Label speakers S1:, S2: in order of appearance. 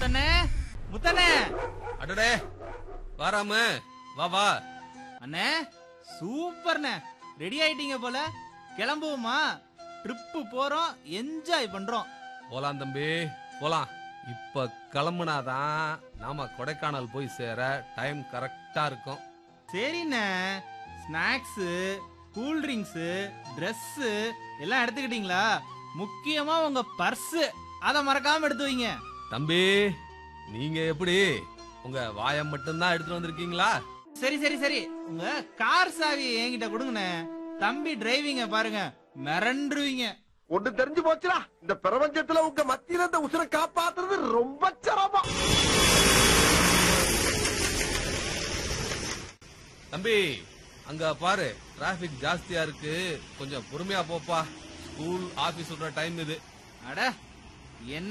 S1: முத்தண்ணே முத்தண்ணே
S2: அடடே வாராம வா வா
S1: அண்ணே சூப்பர்ண்ணே ரெடி ஆயிட்டீங்க போல கிளம்புவோமா ட்ரிப்பு போறோம் என்ஜாய் பண்றோம்
S2: போலாம் தம்பி போலாம் இப்ப கிளம்புனாதான் நாம கொடைக்கானல் போய் சேர டைம் கரெக்டா இருக்கும்
S1: சரிண்ணே ஸ்நாக்ஸு கூல் ட்ரிங்க்ஸு ட்ரெஸ்ஸு எல்லாம் எடுத்துக்கிட்டீங்களா முக்கியமா உங்க பர்ஸு அதை மறக்காம எடுத்து வைங்க
S2: தம்பி நீங்க எப்படி உங்க வாயம் மட்டும்தான் எடுத்துட்டு வந்திருக்கீங்களா
S1: சரி சரி சரி உங்க கார் சாவியை என்கிட்ட கொடுங்கண்ணே தம்பி டிரைவிங்க பாருங்க மிரண்டுருவீங்க
S3: ஒண்ணு தெரிஞ்சு போச்சுடா இந்த பிரபஞ்சத்துல உங்க மத்தியில இந்த உசுரை காப்பாத்துறது ரொம்ப சிரமம்
S2: தம்பி அங்க பாரு டிராபிக் ஜாஸ்தியா இருக்கு கொஞ்சம் பொறுமையா போப்பா ஸ்கூல் ஆபீஸ் விடுற டைம் இது
S1: அட என்ன